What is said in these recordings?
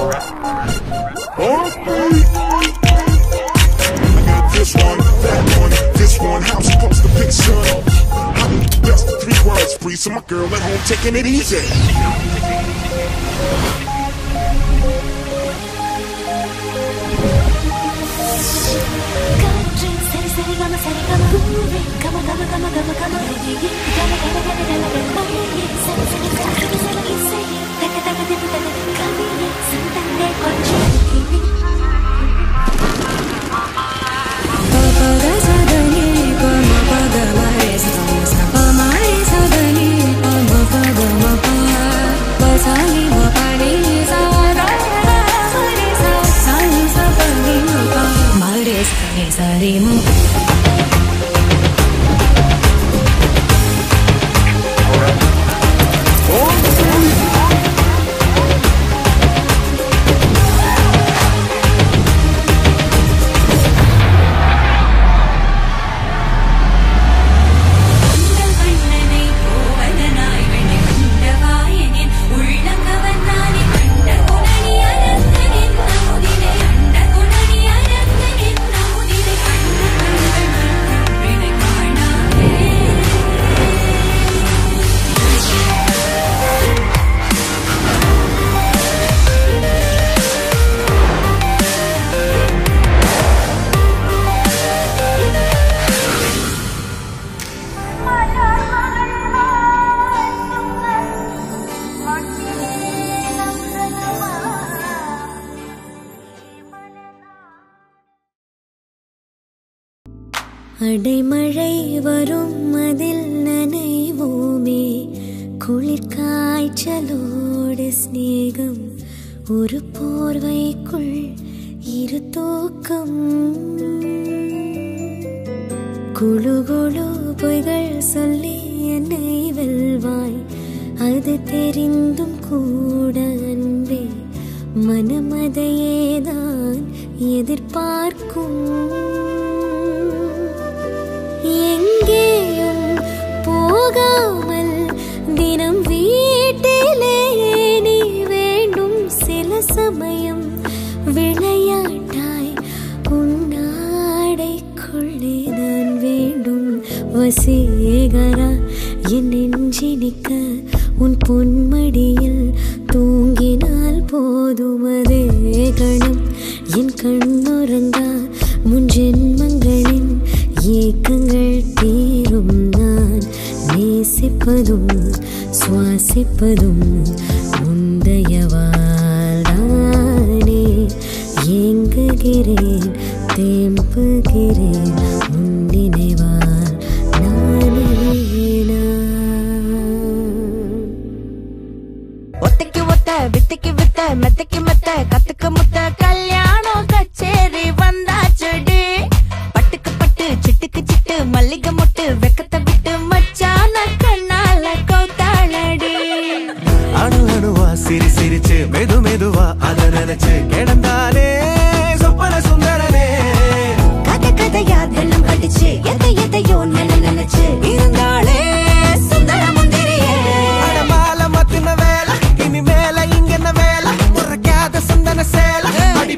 This one, that one, this one, how I'm supposed to pick son? I'm the best of three words free, so my girl at home taking it easy. காற்று சரி சரி கம சரி கம பூவே கம கம கம கம கம ரதியே கம கம கம கம கம மழையே சரி சரி சரி சரி சரி இசையே தக தக திப்பு தக கவியே சந்தனே கொஞ்சம் கிளி Sarimu உங்கள் வண்ணனை கோவலனாய் வெண்ணை கொண்டவாயனின் உள்ளங்கவனானி கண்ட குணனி அரங்கனின் நமுதினை கண்ட குணனி அரங்கனின் நமுதினை கண்ட கண்கள் வினை காணாவே அடைமழை வரும் அதில் நனைவோமே குளிர் காய்ச்சலோடு சிநேகம் ஒரு போர்வைக்குள் இரு தூக்கம் குழு குழு பொய்கள் சொல்லி என்னை வெல்வாய் அது தெரிந்தும் கூட அன்பே மனமதையேதான் எதிர்பார்க்கும் எங்கேயும் போகாமல் தினம் வீட்டிலேயே நீ வேண்டும் சில சமயம் விளையாட்டாய் உன்னாடைக்குள்ளே நான் வேண்டும் வசீகரா என் நெஞ்சினிக்க உன் பொன்மடியில் தூங்கினால் போதும் அதே கணம் என் கண்ணுறங்கா முன் ஜென்மங்களின் ஏக்கங்கள் தீரும் நான் நேசிப்பதும் சுவாசிப்பதும் முந்தையவாழ்தானே ஏங்குகிறேன் தேம்புகிறேன் உன் நினைவால் நானே நான் ஒத்தைக்கு ஒத்த வித்தைக்கு வித்த மெத்தைக்கு மெத்த கத்துக்கு முத்த கல்யாணம் கச்சேரி வந்தாச்சுடி பட்டுக்கு பட்டு சிட்டுக்கு சிட்டு மல்லிகை மொட்டு வெக்கத்தை விட்டு மச்சான கண்ணால கௌத்தாளடி அணு அணுவா சிரி சிரிச்சு மெது மெதுவா அத நினைச்சு கிடந்தாலே சொப்பன சுந்தரனே கதை கதையா தினம் படிச்சு எதை எதையோ நின நினைச்சு இருந்தாளே சுந்தர முந்திரியே அடமால மத்தின வேலை இனி மேல இங்க என்ன வேலை முறைக்காத சந்தன சேலை அடி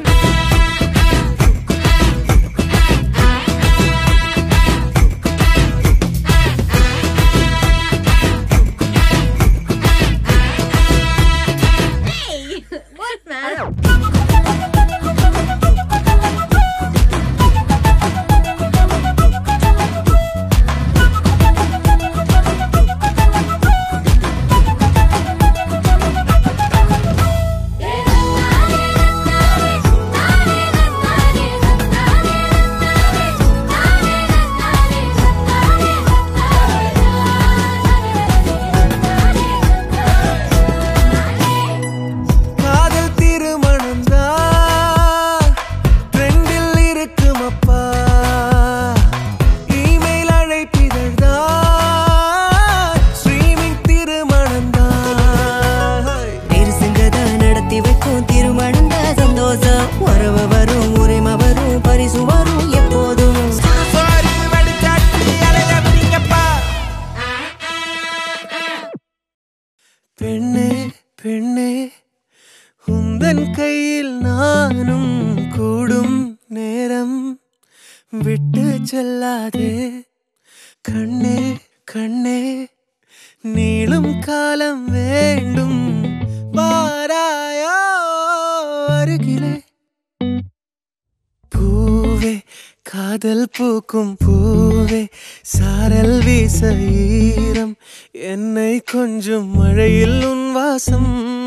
காதல் திருமணம் தான் ட்ரெண்டில் இருக்கும் அப்பா இமெயில் அழைப்பிதழ் தான் ஸ்ட்ரீமிங் திருமணம் தான் பெருசுங்கதா நடத்தி வைக்கும் திருமணம் தான் சந்தோஷம் உறவு வரும் உரிமை வரும் பரிசு வரும் எப்போதும் சோறு வடிச்சாட்டி அலைய விடுங்கப்பா. பெண்ணே பெண்ணே உந்த உந்தன் கையில் நானும் கூடும் நேரம் விட்டு செல்லாதே கண்ணே கண்ணே நீளும் காலம் வேண்டும் பாராயோ அருகிலே பூவே காதல் பூக்கும் பூவே சாரல் வீச ஈரம் என்னை கொஞ்சம் மழையில் உன் வாசம்